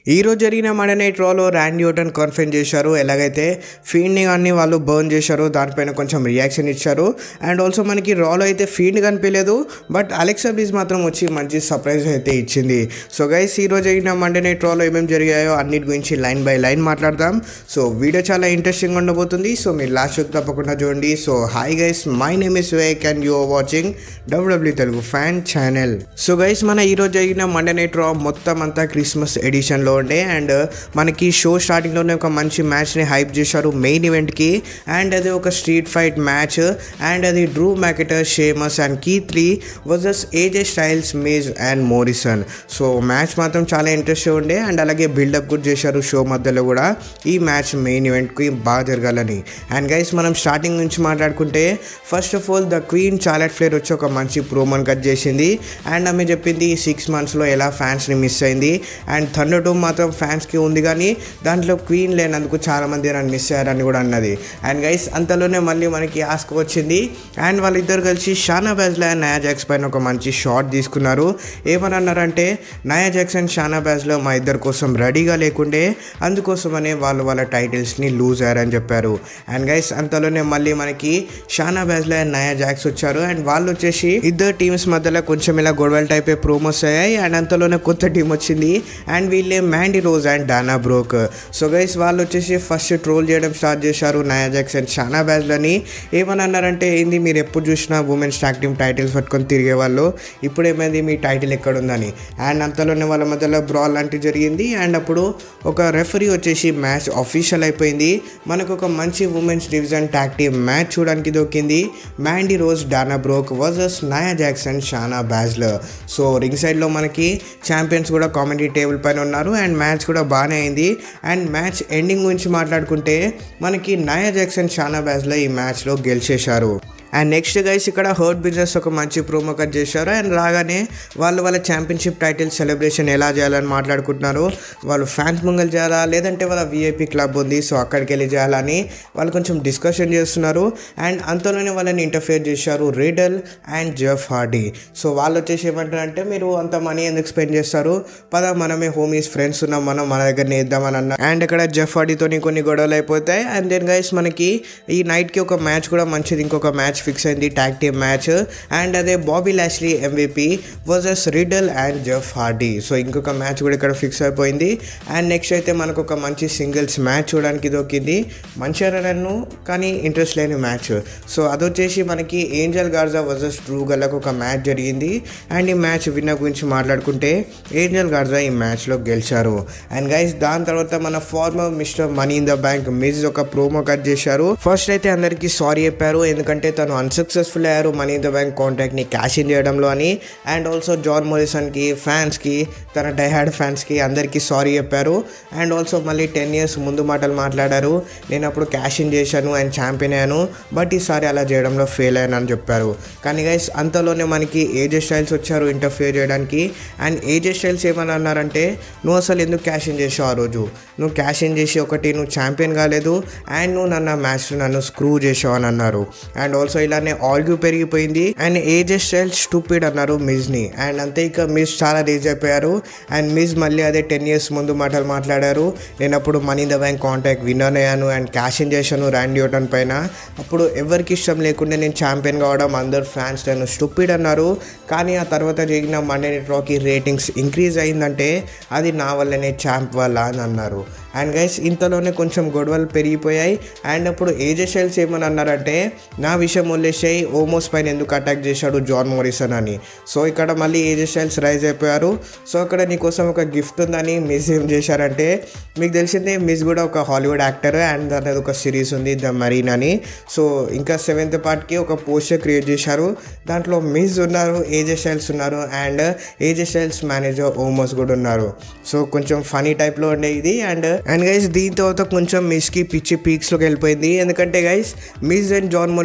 ఈ రోజు జరిగిన మండే నైట్ రాలో ర్యాండీ ఓటన్ కన్ఫర్మ్ చేశారు ఎలాగైతే ఫీల్డ్ని కానీ వాళ్ళు బర్న్ చేశారు దానిపైన కొంచెం రియాక్షన్ ఇచ్చారు అండ్ ఆల్సో మనకి రాలో అయితే ఫీల్డ్ కనిపించలేదు బట్ అలెక్సా బ్లీజ్ మాత్రం వచ్చి మంచి సర్ప్రైజ్ అయితే ఇచ్చింది సో గైస్ ఈ రోజు జరిగిన మండే నైట్ రాలో ఏమేమి జరిగాయో అన్నిటి గురించి లైన్ బై లైన్ మాట్లాడదాం సో వీడియో చాలా ఇంట్రెస్టింగ్ ఉండబోతుంది సో మీరు లాస్ట్ వరకు తప్పకుండా చూడండి so hi guys my name is Vek and you are watching WW Telugu fan channel so guys మన ఈ రోజు జరిగిన మండే నైట్ రా మొత్తం అంతా క్రిస్మస్ ఎడిషన్లో ఉండే అండ్ మనకి షో స్టార్టింగ్లోనే ఒక మంచి మ్యాచ్ని హైప్ చేశారు మెయిన్ ఈవెంట్కి అండ్ అది ఒక స్ట్రీట్ ఫైట్ మ్యాచ్ అండ్ అది Drew McIntyre Sheamus and Keith Lee versus AJ Styles Miz and Morrison so match మాత్రం చాలా ఇంట్రెస్ట్ ఉండే అండ్ అలాగే బిల్డప్ కూడా చేశారు షో మధ్యలో కూడా ఈ మ్యాచ్ మెయిన్ ఈవెంట్కి బాగా జరగాలని అండ్ గైస్ మనం స్టార్టింగ్ నుంచి మాట్లాడుకుంటే first of all the queen Charlotte Flair వచ్చి ఒక మంచి ప్రోమోని కట్ చేసింది అండ్ ఆమె చెప్పింది సిక్స్ మంత్స్లో ఎలా ఫ్యాన్స్ని మిస్ అయింది అండ్ థండర్ టూ మాత్రం ఫ్యాన్స్కి ఉంది కానీ దాంట్లో క్వీన్ లేనందుకు చాలామంది నన్ను మిస్ అయ్యారని కూడా అన్నది అండ్ గైస్ అంతలోనే మళ్ళీ మనకి ఆస్క్ వచ్చింది అండ్ వాళ్ళిద్దరు కలిసి Shayna Baszler and Nia Jax పైన ఒక మంచి షాట్ తీసుకున్నారు ఏమని అన్నారంటే నయా జాక్స్ అండ్ షానా బ్యాజ్లో మా ఇద్దరి కోసం రెడీగా లేకుండే అందుకోసమనే వాళ్ళు వాళ్ళ టైటిల్స్ని లూజ్ అయ్యారని చెప్పారు అండ్ గైస్ అంతలోనే మళ్ళీ మనకి Shayna Baszler and Nia Jax వచ్చారు అండ్ వాళ్ళు వచ్చేసి ఇద్దరు టీమ్స్ మధ్యలో కొంచెం ఇలా గొడవల టైప్ ప్రోమోస్ అయ్యాయి అండ్ అంతలోనే కొత్త టీం వచ్చింది అండ్ వీళ్ళే Mandy Rose and Dana Brooke so guys వాళ్ళు వచ్చేసి ఫస్ట్ ట్రోల్ చేయడం స్టార్ట్ చేశారు నయా జాక్స్ అండ్ షానా బ్యాజ్లని ఏమని అన్నారంటే ఏంది మీరు ఎప్పుడు చూసినా ఉమెన్స్ టాక్ టీమ్ టైటిల్స్ పట్టుకొని తిరిగే వాళ్ళు ఇప్పుడు ఏమైంది మీ టైటిల్ ఎక్కడుందని అండ్ అంతలోనే వాళ్ళ మధ్యలో బ్రాల్ లాంటివి జరిగింది అండ్ అప్పుడు ఒక రెఫరీ వచ్చేసి మ్యాచ్ అఫీషియల్ అయిపోయింది మనకు ఒక మంచి women's division tag team match చూడడానికి దొరికింది Mandy Rose Dana Brooke versus Nia Jax Shayna Baszler so ring సైడ్లో మనకి ఛాంపియన్స్ కూడా కామెంటరీ టేబుల్ పైన ఉన్నారు అండ్ మ్యాచ్ కూడా బాగానే అయింది అండ్ మ్యాచ్ ఎండింగ్ గురించి మాట్లాడుకుంటే మనకి నయా జాక్సన్ షానా బ్యాజ్లో ఈ మ్యాచ్లో గెలిచేశారు అండ్ నెక్స్ట్ గైస్ ఇక్కడ హర్ట్ బిజినెస్ ఒక మంచి ప్రోమో కట్ చేశారు అండ్ రాగానే వాళ్ళు వాళ్ళ ఛాంపియన్షిప్ టైటిల్ సెలబ్రేషన్ ఎలా చేయాలని మాట్లాడుకుంటున్నారు వాళ్ళు ఫ్యాన్స్ ముంగల్ చేయాలా లేదంటే వాళ్ళ విఐపి క్లబ్ ఉంది సో అక్కడికి వెళ్ళి చేయాలని వాళ్ళు కొంచెం డిస్కషన్ చేస్తున్నారు అండ్ అంతలోనే వాళ్ళని ఇంటర్ఫియర్ చేశారు Riddle and Jeff Hardy so వాళ్ళు వచ్చేసి ఏమంటారంటే మీరు అంత మనీ ఎందుకు స్పెండ్ చేస్తారు పద మనమే హోమీస్ ఫ్రెండ్స్ ఉన్నాం మనం మన దగ్గర ఇద్దామని అన్నారు అండ్ ఇక్కడ జెఫ్ హార్డీతో కొన్ని గొడవలు అయిపోతాయి అండ్ దెన్ గైస్ మనకి ఈ నైట్కి ఒక మ్యాచ్ కూడా మంచిది ఇంకొక మ్యాచ్ ఫిక్స్ అయింది ట్యాగ్ టీమ్ మ్యాచ్ అండ్ అదే Bobby Lashley MVP versus Riddle and Jeff Hardy so ఇంకొక మ్యాచ్ కూడా ఇక్కడ ఫిక్స్ అయిపోయింది అండ్ నెక్స్ట్ అయితే మనకు ఒక మంచి సింగిల్స్ మ్యాచ్ చూడడానికి దొరికింది మంచి రన్ను కానీ ఇంట్రెస్ట్ లేని మ్యాచ్ సో అదొచ్చేసి మనకి Angel Garza versus Drew Gulak ఒక మ్యాచ్ జరిగింది అండ్ ఈ మ్యాచ్ విన్నర్ గురించి మాట్లాడుకుంటే ఏంజల్ గార్జా ఈ మ్యాచ్లో గెలిచారు అండ్ గైస్ దాని తర్వాత మన former Mister Money in the Bank Miz ఒక ప్రోమో కట్ చేశారు ఫస్ట్ అయితే అందరికీ సారీ చెప్పారు ఎందుకంటే తను అన్సక్సెస్ఫుల్ అయ్యారు మనీ ఇన్ ద బ్యాంక్ కాంటాక్ట్ని క్యాష్ ఇన్ చేయడంలో అని అండ్ ఆల్సో జాన్ మోరిసన్కి ఫ్యాన్స్కి తన డైహార్డ్ ఫ్యాన్స్కి అందరికీ సారీ చెప్పారు అండ్ ఆల్సో మళ్ళీ టెన్ ఇయర్స్ ముందు మాటలు మాట్లాడారు నేను అప్పుడు క్యాష్ ఇన్ చేశాను అండ్ ఛాంపియన్ అయ్యాను బట్ ఈసారి అలా చేయడంలో ఫెయిల్ అయ్యాను అని చెప్పారు కానీ గైస్ అంతలోనే మనకి ఏజే స్టైల్స్ వచ్చారు ఇంటర్ఫియర్ చేయడానికి అండ్ ఏజే స్టైల్స్ ఏమని అన్నారంటే నువ్వు అసలు ఎందుకు క్యాష్ ఇన్ చేసావు ఆ రోజు నువ్వు క్యాష్ ఇన్ చేసి ఒకటి నువ్వు ఛాంపియన్ కాలేదు అండ్ నువ్వు నన్ను మ్యాచ్లో నన్ను స్క్రూ చేసావు అని అన్నారు అండ్ ఆల్సో ఇలానే ఆల్గ్యూ పెరిగిపోయింది అండ్ ఏజే స్టైల్స్ స్టూపిడ్ అన్నారు మిజ్ని అండ్ అంతే ఇక మిజ్ చాలా రీజ్ అయిపోయారు అండ్ మిజ్ మళ్ళీ అదే టెన్ ఇయర్స్ ముందు మాటలు మాట్లాడారు నేను అప్పుడు money the bank contract winner అయ్యాను అండ్ క్యాష్ ఇన్ చేశాను ర్యాండీ ఓటన్ పైన అప్పుడు ఎవరికి ఇష్టం లేకుండా నేను ఛాంపియన్ కావడం అందరు ఫ్యాన్స్ నేను స్టూపిడ్ అన్నారు కానీ ఆ తర్వాత జరిగిన మండే నైట్ రాకి రేటింగ్స్ ఇంక్రీజ్ అయిందంటే అది నా వల్లనే ఛాంప్ వల్ల అని అన్నారు అండ్ గైస్ ఇంతలోనే కొంచెం గొడవలు పెరిగిపోయాయి అండ్ అప్పుడు ఏజే స్టైల్స్ ఏమని అన్నారంటే నా విషయం వదిలేసాయి ఓమోస్ పైన ఎందుకు అటాక్ చేశాడు జాన్ మోరిసన్ అని సో ఇక్కడ మళ్ళీ ఏజే స్టైల్స్ రైజ్ అయిపోయారు సో అక్కడ నీకోసం ఒక గిఫ్ట్ ఉందని మిస్ ఏం చేశారంటే మీకు తెలిసిందే మిస్ కూడా ఒక హాలీవుడ్ యాక్టర్ అండ్ దాని ఒక సిరీస్ ఉంది ద మరీన్ అని సో ఇంకా సెవెంత్ పార్ట్కి ఒక పోస్టర్ క్రియేట్ చేశారు దాంట్లో మిస్ ఉన్నారు ఏజే స్టైల్స్ ఉన్నారు and AJ Styles manager Omos కూడా ఉన్నారు సో కొంచెం ఫనీ టైప్లో ఉండే ఇది అండ్ అండ్ గైస్ దీని తర్వాత కొంచెం మిస్కి పిచ్చి పీక్స్లోకి వెళ్ళిపోయింది ఎందుకంటే guys Miz and John Morrison ఏమంటే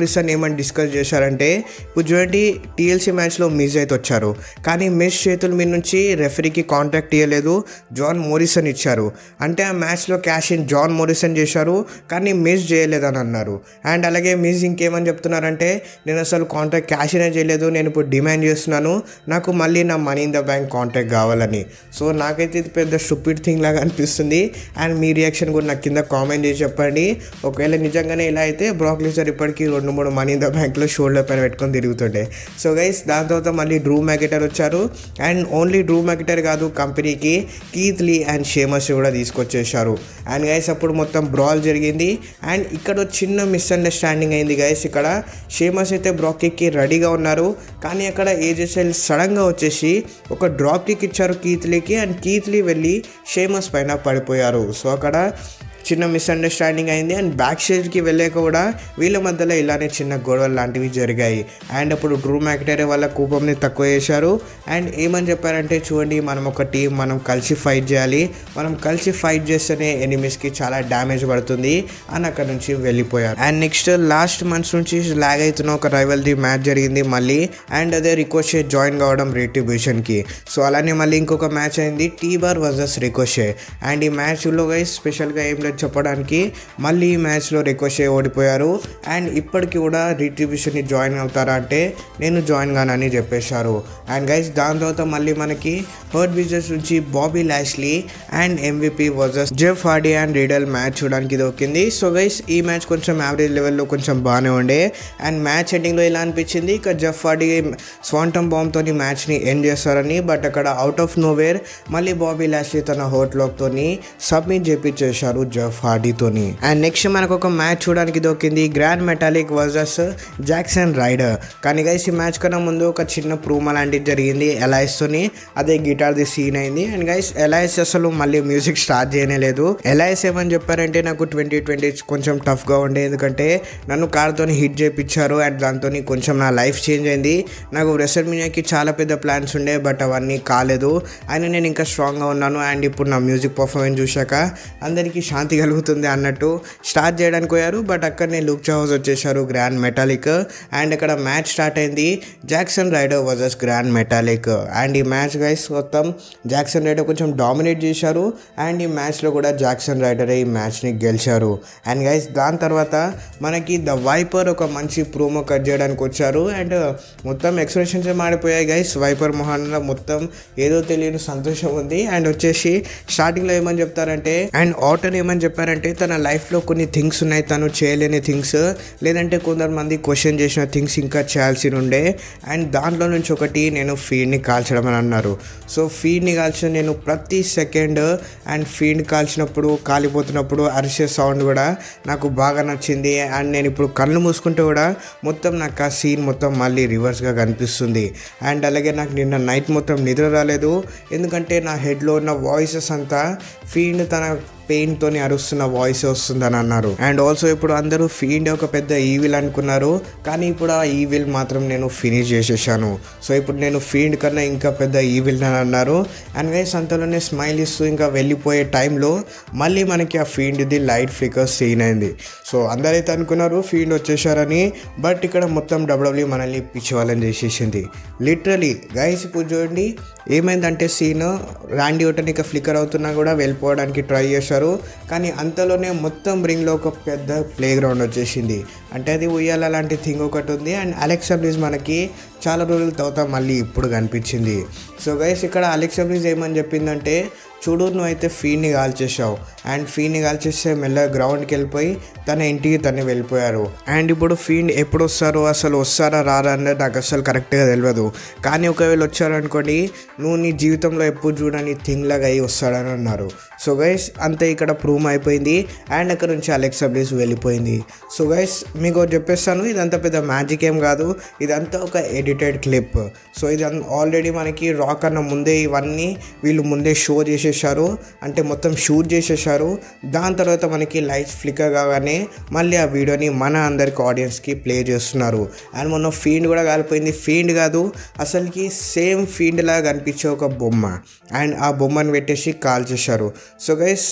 పాయింట్ డిస్కస్ చేశారంటే ఇప్పుడు చూడండి టీఎల్సీ మ్యాచ్లో మిస్ అయితే వచ్చారు కానీ మిస్ చేతుల మీద నుంచి రెఫరీకి కాంటాక్ట్ ఇవ్వలేదు జాన్ మోరిసన్ ఇచ్చారు అంటే ఆ మ్యాచ్లో క్యాష్ ఇన్ జాన్ మోరిసన్ చేశారు కానీ మిస్ చేయలేదని అన్నారు అండ్ అలాగే మిస్ ఇంకేమని చెప్తున్నారంటే నేను అసలు కాంటాక్ట్ క్యాష్ ఇన్ చేయలేదు నేను ఇప్పుడు డిమాండ్ చేస్తున్నాను నాకు మళ్ళీ నా money in the bank contract కావాలని సో నాకైతే ఇది పెద్ద స్టూపిడ్ థింగ్ లాగా అనిపిస్తుంది అండ్ మీ రియాక్షన్ కూడా నాకు కింద కామెంట్ చేసి చెప్పండి ఒకవేళ నిజంగానే ఇలా అయితే బ్రాక్లీసర్ ఇప్పటికీ రెండు మూడు మనీ ఇన్ ద బ్యాంక్లో షోల్డర్ పైన పెట్టుకొని తిరుగుతుండే సో గైస్ దాని తర్వాత మళ్ళీ డ్రూ మ్యాకెటర్ వచ్చారు అండ్ ఓన్లీ డ్రూ మ్యాకెటర్ కాదు కంపెనీకి కీత్ లీ అండ్ షేమస్ కూడా తీసుకొచ్చేసారు అండ్ గైస్ అప్పుడు మొత్తం బ్రాల్ జరిగింది అండ్ ఇక్కడ ఒక చిన్న మిస్అండర్స్టాండింగ్ అయింది గైస్ ఇక్కడ షేమస్ అయితే బ్రాక్ కిక్కి రెడీగా ఉన్నారు కానీ అక్కడ ఏజెస్ఎల్ సడన్గా వచ్చేసి ఒక డ్రాప్ కిక్ ఇచ్చారు కీత్లీకి అండ్ కీత్లీ వెళ్ళి షేమస్ పైన పడిపోయారు సో అక్కడ చిన్న మిస్అండర్స్టాండింగ్ అయింది అండ్ బ్యాక్ స్టేజ్కి వెళ్ళాక కూడా వీళ్ళ మధ్యలో ఇలానే చిన్న గొడవలు లాంటివి జరిగాయి అండ్ అప్పుడు డ్రూ మ్యాక్టరీ వాళ్ళ కూపంని తక్కువ చేశారు అండ్ ఏమని చెప్పారంటే చూడండి మనం ఒక టీం మనం కలిసి ఫైట్ చేయాలి మనం కలిసి ఫైట్ చేస్తేనే ఎనిమీస్కి చాలా డ్యామేజ్ పడుతుంది అని అక్కడ నుంచి వెళ్ళిపోయారు అండ్ నెక్స్ట్ లాస్ట్ మంత్స్ నుంచి లాగ్ అవుతున్న ఒక రైవల్ది మ్యాచ్ జరిగింది మళ్ళీ అండ్ అదే రికోషే జాయిన్ కావడం రిట్రిబ్యూషన్కి సో అలానే మళ్ళీ ఇంకొక మ్యాచ్ అయింది T Bar versus Ricochet and ఈ మ్యాచ్లో గైస్ స్పెషల్గా ఏం లేదు చెప్పడానికి మళ్ళీ ఈ మ్యాచ్లో రికోషే ఓడిపోయారు అండ్ ఇప్పటికి కూడా రిట్రిబ్యూషన్ని జాయిన్ అవుతారా అంటే నేను జాయిన్ కానని చెప్పేశారు అండ్ గైస్ దాని తర్వాత మళ్ళీ మనకి హర్ట్ బిజినెస్ నుంచి Bobby Lashley and MVP versus Jeff Hardy and Riddle match చూడడానికి దొరికింది సో గైస్ ఈ మ్యాచ్ కొంచెం యావరేజ్ లెవెల్లో కొంచెం బాగానే ఉండే అండ్ మ్యాచ్ ఎండింగ్లో ఇలా అనిపించింది ఇక జెఫ్ హార్డీ స్వాంటమ్ బాంబ్తో మ్యాచ్ని ఎండ్ చేస్తారని బట్ అక్కడ అవుట్ ఆఫ్ నోవేర్ మళ్ళీ బాబీ లాష్లీ తన హోట్ తోని సబ్మిట్ చేపించేశారు జెఫ్ హార్డీతోని అండ్ నెక్స్ట్ మనకు ఒక మ్యాచ్ చూడడానికి దొరికింది Grand Metalik versus Jaxson Ryker కానీ గైస్ ఈ మ్యాచ్ కన్నా ముందు ఒక చిన్న ప్రూమా లాంటిది జరిగింది ఎలాయిస్తోని అదే గిటార్ది సీన్ అయింది అండ్ గైస్ ఎలాయిస్ అసలు మళ్ళీ మ్యూజిక్ స్టార్ట్ చేయలేదు ఎలాయిస్ ఏమని చెప్పారంటే నాకు ట్వంటీ ట్వంటీ కొంచెం టఫ్గా ఉండే ఎందుకంటే నన్ను కార్తో హిట్ చేయించారు అండ్ దాంతో కొంచెం నా లైఫ్ చేంజ్ అయింది నాకు రెసల్ మీడియాకి చాలా పెద్ద ప్లాన్స్ ఉండే బట్ అవన్నీ కాలేదు అయినా నేను ఇంకా స్ట్రాంగ్గా ఉన్నాను అండ్ ఇప్పుడు నా మ్యూజిక్ పర్ఫార్మెన్స్ చూశాక అందరికీ శాంతి కలుగుతుంది అన్నట్టు స్టార్ట్ చేయడానికి పోయారు బట్ అక్కడనే లుక్ హౌస్ వచ్చేసారు గ్రాండ్ మెటాలిక్ అండ్ ఇక్కడ మ్యాచ్ స్టార్ట్ అయింది Jaxson Ryker versus Grand Metalik and ఈ మ్యాచ్ గైస్ మొత్తం జాక్సన్ రైడర్ కొంచెం డామినేట్ చేశారు అండ్ ఈ మ్యాచ్లో కూడా జాక్సన్ రైడర్ ఈ మ్యాచ్ని గెలిచారు అండ్ గైస్ దాని తర్వాత మనకి ద వైపర్ ఒక మంచి ప్రోమో కట్ చేయడానికి వచ్చారు అండ్ మొత్తం ఎక్స్ప్రెషన్స్ మాడిపోయాయి గైస్ వైపర్ మొహాన్లో మొత్తం ఏదో తెలియని సంతోషం ఉంది అండ్ వచ్చేసి స్టార్టింగ్లో ఏమని చెప్తారంటే అండ్ ఆటన్ ఏమని చెప్పారంటే తన లైఫ్లో కొన్ని థింగ్స్ ఉన్నాయి తను చేయలేని థింగ్స్ లేదంటే కొందరు మంది క్వశ్చన్ చేసిన థింగ్స్ ఇంకా చేయాల్సి ఉండే అండ్ దాంట్లో నుంచి ఒకటి నేను ఫీడ్ని కాల్చడం అని అన్నారు సో ఫీడ్ని కాల్చిన నేను ప్రతి సెకండ్ అండ్ ఫీడ్ కాల్చినప్పుడు కాలిపోతున్నప్పుడు అరిసే సౌండ్ కూడా నాకు బాగా నచ్చింది అండ్ నేను ఇప్పుడు కళ్ళు మూసుకుంటే కూడా మొత్తం నాకు ఆ సీన్ మొత్తం మళ్ళీ రివర్స్గా కనిపిస్తుంది అండ్ అలాగే నాకు నిన్న నైట్ మొత్తం నిద్ర రాలేదు ఎందుకంటే నా హెడ్లో ఉన్న వాయిసెస్ అంతా ఫీడ్ తన పెయిన్తో అరుస్తున్న వాయిస్ వస్తుందని అన్నారు అండ్ ఆల్సో ఇప్పుడు అందరూ ఫీల్డ్ ఒక పెద్ద ఈవిల్ అనుకున్నారు కానీ ఇప్పుడు ఆ ఈవిల్ మాత్రం నేను ఫినిష్ చేసేసాను సో ఇప్పుడు నేను ఫీల్డ్ కన్నా ఇంకా పెద్ద ఈవిల్ అని అన్నారు అండ్ గైస్ అంతలోనే స్మైల్ ఇస్తూ ఇంకా వెళ్ళిపోయే టైంలో మళ్ళీ మనకి ఆ ఫీల్డ్ది లైట్ ఫ్లికర్ సీన్ అయింది సో అందరైతే అనుకున్నారు ఫీల్డ్ వచ్చేసారని బట్ ఇక్కడ మొత్తం డబ్ల్యూడబ్ల్యూ మనల్ని పిచ్చి వాళ్ళని చేసేసింది లిటరలీ గైస్ ఇప్పుడు చూడండి ఏమైందంటే సీన్ రాండి ఒకటి ఇక ఫ్లికర్ అవుతున్నా కూడా వెళ్ళిపోవడానికి ట్రై చేశారు కానీ అంతలోనే మొత్తం రింగ్లో ఒక పెద్ద ప్లే గ్రౌండ్ వచ్చేసింది అంటే అది ఉయ్యాల లాంటి థింగ్ ఒకటి ఉంది అండ్ అలెక్సా బ్లీజ్ మనకి చాలా రోజుల తర్వాత మళ్ళీ ఇప్పుడు కనిపించింది సో గైస్ ఇక్కడ అలెక్సా బ్లీజ్ ఏమని చెప్పిందంటే చూడు నువ్వు అయితే ఫీని కాల్చేసావు అండ్ ఫీని కాల్చేస్తే మెల్లగా గ్రౌండ్కి వెళ్ళిపోయి తన ఇంటికి తను వెళ్ళిపోయారు అండ్ ఇప్పుడు ఫీన్ ఎప్పుడు వస్తారో అసలు వస్తారా రారా అనేది నాకు అసలు కరెక్ట్గా తెలియదు కానీ ఒకవేళ వచ్చారనుకోండి నువ్వు నీ జీవితంలో ఎప్పుడు చూడని థింగ్ లాగా అయ్యి వస్తాడని అన్నారు సో గైస్ అంతే ఇక్కడ ప్రూవ్ అయిపోయింది అండ్ అక్కడ నుంచి అలెక్సా బ్లీస్ వెళ్ళిపోయింది సో గైస్ మీకు ఒకటి చెప్పేస్తాను ఇదంతా పెద్ద మ్యాజిక్ ఏం కాదు ఇదంతా ఒక ఎడిటెడ్ క్లిప్ సో ఇది ఆల్రెడీ మనకి రాక్ అన్న ముందే ఇవన్నీ వీళ్ళు ముందే షో చేసేసారు అంటే మొత్తం షూట్ చేసేసారు దాని తర్వాత మనకి లైట్స్ ఫ్లికర్ కాగానే మళ్ళీ ఆ వీడియోని మన అందరికి ఆడియన్స్కి ప్లే చేస్తున్నారు అండ్ మొన్న ఫీల్డ్ కూడా కాలిపోయింది ఫీల్డ్ కాదు అసలుకి సేమ్ ఫీల్డ్ లాగా కనిపించే ఒక బొమ్మ అండ్ ఆ బొమ్మను పెట్టేసి కాల్ చేశారు సో గైస్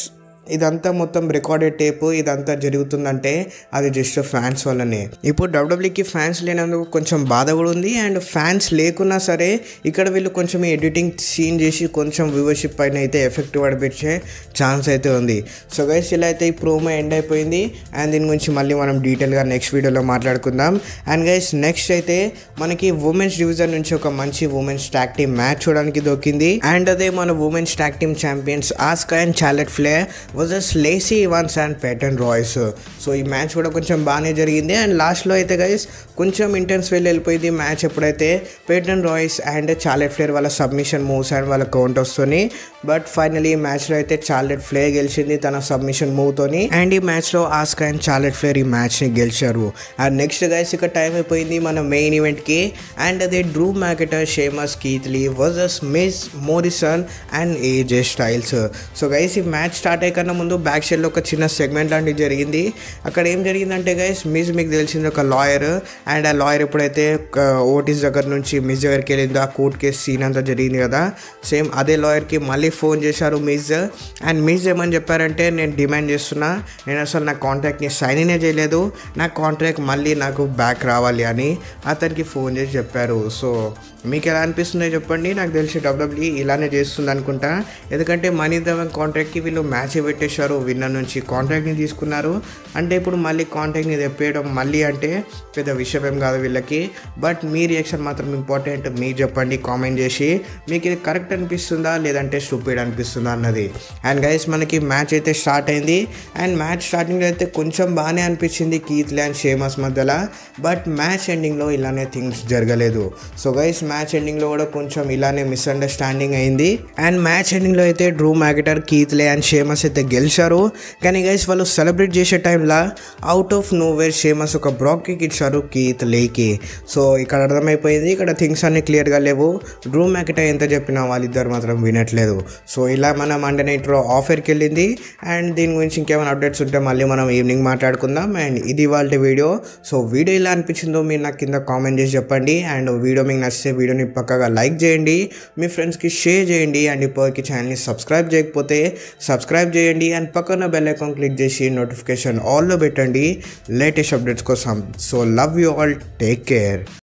ఇదంతా మొత్తం రికార్డెడ్ టేప్ ఇదంతా జరుగుతుందంటే అది జస్ట్ ఫ్యాన్స్ వల్లనే ఇప్పుడు డబ్ల్యూడబ్ల్యూకి ఫ్యాన్స్ లేనందుకు కొంచెం బాధ కూడా ఉంది అండ్ ఫ్యాన్స్ లేకున్నా సరే ఇక్కడ వీళ్ళు కొంచెం ఎడిటింగ్ సీన్ చేసి కొంచెం వ్యూవర్షిప్ పైన అయితే ఎఫెక్ట్ పడిపించే ఛాన్స్ అయితే ఉంది సో గైస్ ఇలా అయితే ఈ ప్రోమో ఎండ్ అయిపోయింది అండ్ దీని గురించి మళ్ళీ మనం డీటెయిల్గా నెక్స్ట్ వీడియోలో మాట్లాడుకుందాం అండ్ గైస్ నెక్స్ట్ అయితే మనకి ఉమెన్స్ డివిజన్ నుంచి ఒక మంచి ఉమెన్స్ ట్యాక్ టీమ్ మ్యాచ్ చూడడానికి దొరికింది అండ్ అదే మన women's tag team champions Asuka and Charlotte Flair versus Lacey Evans and Peyton Royce so ఈ మ్యాచ్ కూడా కొంచెం బాగానే జరిగింది అండ్ లాస్ట్లో అయితే గైస్ కొంచెం ఇంటెన్స్ వెళ్ళి వెళ్ళిపోయింది మ్యాచ్ ఎప్పుడైతే Peyton Royce and Charlotte Flair వాళ్ళ సబ్మిషన్ మూవ్స్ అండ్ వాళ్ళ కౌంట్ వస్తుంది బట్ ఫైనలీ ఈ మ్యాచ్లో అయితే చాలెట్ ఫ్లే గెలిచింది తన సబ్మిషన్ మూవ్తోని అండ్ ఈ మ్యాచ్లో ఆస్కా అండ్ చాలెట్ ఫ్లేర్ ఈ మ్యాచ్ని గెలిచారు అండ్ నెక్స్ట్ గైస్ ఇక టైం అయిపోయింది మన మెయిన్ ఈవెంట్కి అండ్ అదే Drew McIntyre Sheamus Keith Lee versus Miz Morrison and AJ Styles so guys ఈ మ్యాచ్ స్టార్ట్ అయ్యే కన్నా ముందు బ్యాక్ సైడ్లో ఒక చిన్న సెగ్మెంట్ లాంటిది జరిగింది అక్కడ ఏం జరిగిందంటే గైస్ మిస్ మీకు తెలిసింది ఒక లాయర్ అండ్ ఆ లాయర్ ఎప్పుడైతే ఓటీస్ దగ్గర నుంచి మిస్ దగ్గరికి వెళ్ళిందో ఆ కోర్ట్ కేసు సీన్ అంతా జరిగింది కదా సేమ్ అదే లాయర్కి మళ్ళీ ఫోన్ చేశారు మిస్ అండ్ మిస్ ఏమని చెప్పారంటే నేను డిమాండ్ చేస్తున్నా నేను అసలు నా కాంట్రాక్ట్ని సైన్ ఇనే చేయలేదు నా కాంట్రాక్ట్ మళ్ళీ నాకు బ్యాక్ రావాలి అని అతనికి ఫోన్ చేసి చెప్పారు సో మీకు ఎలా అనిపిస్తుందో చెప్పండి నాకు తెలిసి డబ్ల్యూడబ్ల్యూ ఇలానే చేస్తుంది అనుకుంటా ఎందుకంటే మనీ ధవన్ కాంట్రాక్ట్కి వీళ్ళు మ్యాచ్ పెట్టేశారు విన్నర్ నుంచి కాంట్రాక్ట్ని తీసుకున్నారు అంటే ఇప్పుడు మళ్ళీ కాంట్రాక్ట్ని తెప్పేయడం మళ్ళీ అంటే పెద్ద విషయం ఏం కాదు వీళ్ళకి బట్ మీ రియాక్షన్ మాత్రం ఇంపార్టెంట్ మీరు చెప్పండి కామెంట్ చేసి మీకు ఇది కరెక్ట్ అనిపిస్తుందా లేదంటే స్టూపిడ్ అనిపిస్తుందా అన్నది అండ్ గైస్ మనకి మ్యాచ్ అయితే స్టార్ట్ అయింది అండ్ మ్యాచ్ స్టార్టింగ్లో అయితే కొంచెం బాగానే అనిపించింది కీత్లే అండ్ షేమస్ మధ్యలో బట్ మ్యాచ్ ఎండింగ్లో ఇలానే థింగ్స్ జరగలేదు సో గైస్ మ్యాచ్ ఎండింగ్లో కూడా కొంచెం ఇలానే మిస్అండర్స్టాండింగ్ అయింది అండ్ మ్యాచ్ ఎండింగ్లో అయితే Drew McIntyre Keith Lee and Sheamus అయితే గెలిచారు కానీ గైస్ వాళ్ళు సెలబ్రేట్ చేసే టైంలో out of nowhere Sheamus ఒక బ్రాక్ కిక్ ఇచ్చారు కీత్ లేకి సో ఇక్కడ అర్థమైపోయింది ఇక్కడ థింగ్స్ అన్ని క్లియర్గా లేవు డ్రూ మ్యాకెటర్ ఎంత చెప్పినా వాళ్ళిద్దరు మాత్రం వినట్లేదు సో ఇలా మన మండే నైట్లో ఆఫర్కి వెళ్ళింది అండ్ దీని గురించి ఇంకేమైనా అప్డేట్స్ ఉంటే మళ్ళీ మనం ఈవినింగ్ మాట్లాడుకుందాం అండ్ ఇది వాళ్ళ వీడియో సో వీడియో ఎలా అనిపించిందో మీరు నాకు కింద కామెంట్ చేసి చెప్పండి అండ్ వీడియో మీకు నచ్చితే వీడియోని పక్కగా లైక్ చేయండి మీ ఫ్రెండ్స్కి షేర్ చేయండి అండ్ ఇప్పటికి ఛానల్ని సబ్స్క్రైబ్ చేయకపోతే సబ్స్క్రైబ్ చేయండి అండ్ పక్కన బెల్ ఐకాన్ క్లిక్ చేసి నోటిఫికేషన్ ఆల్లో పెట్టండి లేటెస్ట్ అప్డేట్స్ కోసం so love you all take care